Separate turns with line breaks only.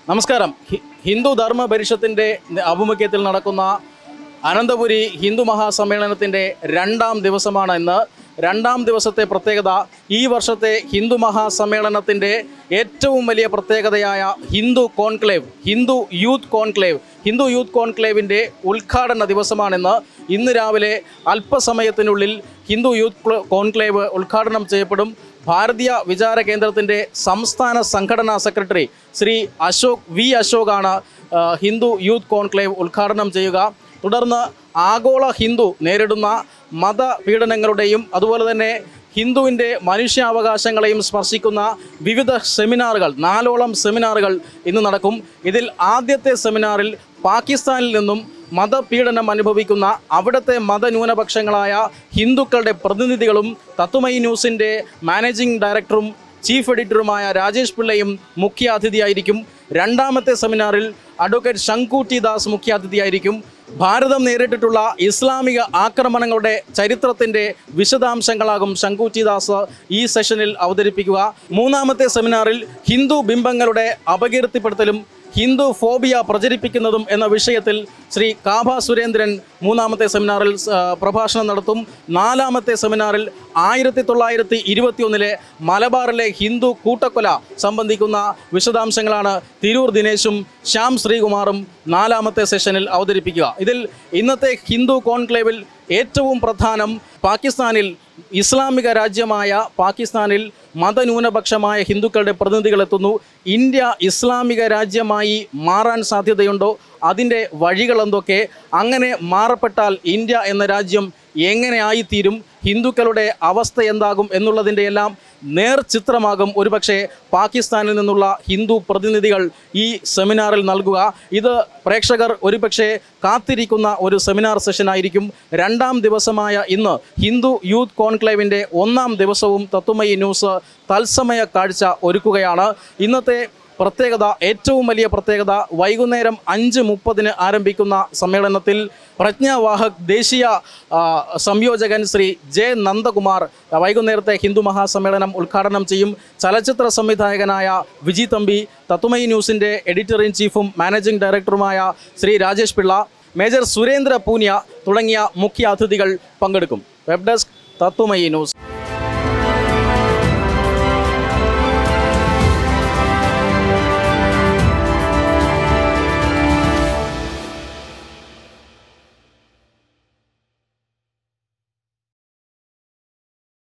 നമസ്കാരം ഹി- ഹിന്ദു ധർമ്മ പരിഷത്തിൻ്റെ ആഭിമുഖ്യത്തിൽ നടക്കുന്ന അനന്തപുരി ഹിന്ദു മഹാസമ്മേളനത്തിൻ്റെ രണ്ടാം ദിവസമാണ് ഇന്ന് രണ്ടാം ദിവസത്തെ പ്രത്യേകത ഈ വർഷത്തെ ഹിന്ദു മഹാസമ്മേളനത്തിൻ്റെ ഏറ്റവും വലിയ പ്രത്യേകതയായ ഹിന്ദു കോൺക്ലേവ് ഹിന്ദു യൂത്ത് കോൺക്ലേവ് ഹിന്ദു യൂത്ത് കോൺക്ലേവിൻ്റെ ഉദ്ഘാടന ദിവസമാണിന്ന് ഇന്ന് രാവിലെ അല്പസമയത്തിനുള്ളിൽ ഹിന്ദു യൂത്ത് ക്ല- കോൺക്ലേവ് ഉദ്ഘാടനം ചെയ്യപ്പെടും ഭാരതീയ വിചാര കേന്ദ്രത്തിൻ്റെ സംസ്ഥാന സംഘടനാ സെക്രട്ടറി ശ്രീ അശോക് വി അശോകാണ് ആ, ഹിന്ദു യൂത്ത് കോൺക്ലേവ് ഉദ്ഘാടനം ചെയ്യുക തുടർന്ന് ആഗോള ഹിന്ദു നേരിടുന്ന മതപീഡനങ്ങളുടെയും അതുപോലെ തന്നെ ഹിന്ദുവിൻ്റെ മനുഷ്യാവകാശങ്ങളെയും സ്പർശിക്കുന്ന വിവിധ സെമിനാറുകൾ നാലോളം സെമിനാറുകൾ ഇന്ന് നടക്കും ഇതിൽ ആദ്യത്തെ സെമിനാറിൽ പാകിസ്ഥാനിൽ നിന്നും മതപീഡനം അനുഭവിക്കുന്ന അവിടുത്തെ മതന്യൂനപക്ഷങ്ങളായ ഹിന്ദുക്കളുടെ പ്രതിനിധികളും തത്തുമൈ ന്യൂസിൻ്റെ മാനേജിംഗ് ഡയറക്ടറും ചീഫ് എഡിറ്ററുമായ രാജേഷ് പിള്ളയും മുഖ്യാതിഥിയായിരിക്കും രണ്ടാമത്തെ സെമിനാറിൽ അഡ്വക്കേറ്റ് ശങ്കുട്ടി ദാസ് മുഖ്യാതിഥിയായിരിക്കും ഭാരതം നേരിട്ടിട്ടുള്ള ഇസ്ലാമിക ആക്രമണങ്ങളുടെ ചരിത്രത്തിൻ്റെ വിശദാംശങ്ങളാകും ശങ്കുട്ടി ദാസ് ഈ സെഷനിൽ അവതരിപ്പിക്കുക മൂന്നാമത്തെ സെമിനാറിൽ ഹിന്ദു ബിംബങ്ങളുടെ അപകീർത്തിപ്പെടുത്തലും ഹിന്ദു ഫോബിയ പ്രചരിപ്പിക്കുന്നതും എന്ന വിഷയത്തിൽ ശ്രീ കാഭ സുരേന്ദ്രൻ മൂന്നാമത്തെ സെമിനാറിൽ ആ, പ്രഭാഷണം നടത്തും നാലാമത്തെ സെമിനാറിൽ ആയിരത്തി തൊള്ളായിരത്തി ഇരുപത്തിയൊന്നിലെ മലബാറിലെ ഹിന്ദു കൂട്ടക്കൊല സംബന്ധിക്കുന്ന വിശദാംശങ്ങളാണ് തിരൂർ ദിനേശും ശ്യാം ശ്രീകുമാറും നാലാമത്തെ സെഷനിൽ അവതരിപ്പിക്കുക ഇതിൽ ഇന്നത്തെ ഹിന്ദു കോൺക്ലേവിൽ ഏറ്റവും പ്രധാനം പാകിസ്ഥാനിൽ ഇസ്ലാമിക രാജ്യമായ പാകിസ്ഥാനിൽ മതന്യൂനപക്ഷമായ ഹിന്ദുക്കളുടെ പ്രതിനിധികൾ എത്തുന്നു ഇന്ത്യ ഇസ്ലാമിക രാജ്യമായി മാറാൻ സാധ്യതയുണ്ടോ അതിൻ്റെ വഴികൾ എന്തൊക്കെ അങ്ങനെ മാറപ്പെട്ടാൽ ഇന്ത്യ എന്ന രാജ്യം എങ്ങനെ ആയിത്തീരും ഹിന്ദുക്കളുടെ അവസ്ഥ എന്താകും എന്നുള്ളതിൻ്റെ എല്ലാം നേർചിത്രമാകും ഒരുപക്ഷെ പാകിസ്ഥാനിൽ നിന്നുള്ള ഹിന്ദു പ്രതിനിധികൾ ഈ സെമിനാറിൽ നൽകുക ഇത് പ്രേക്ഷകർ ഒരുപക്ഷെ കാത്തിരിക്കുന്ന ഒരു സെമിനാർ സെഷനായിരിക്കും രണ്ടാം ദിവസമായ ഇന്ന് ഹിന്ദു യൂത്ത് കോൺക്ലേവിൻ്റെ ഒന്നാം ദിവസവും തത്തുമയി ന്യൂസ് തത്സമയ കാഴ്ച ഒരുക്കുകയാണ് ഇന്നത്തെ പ്രത്യേകത ഏറ്റവും വലിയ പ്രത്യേകത വൈകുന്നേരം അഞ്ച് മുപ്പതിന് ആരംഭിക്കുന്ന സമ്മേളനത്തിൽ പ്രജ്ഞാവാഹക് ദേശീയ ആ, സംയോജകൻ ശ്രീ ജെ നന്ദകുമാർ വൈകുന്നേരത്തെ ഹിന്ദു മഹാസമ്മേളനം ഉദ്ഘാടനം ചെയ്യും ചലച്ചിത്ര സംവിധായകനായ വിജി തമ്പി തത്തുമൈ ന്യൂസിൻ്റെ എഡിറ്റർ ഇൻ ചീഫും മാനേജിംഗ് ഡയറക്ടറുമായ ശ്രീ രാജേഷ് പിള്ള മേജർ സുരേന്ദ്ര പൂനിയ തുടങ്ങിയ മുഖ്യ അതിഥികൾ പങ്കെടുക്കും വെബ് ഡെസ്ക് തത്തുമൈ ന്യൂസ്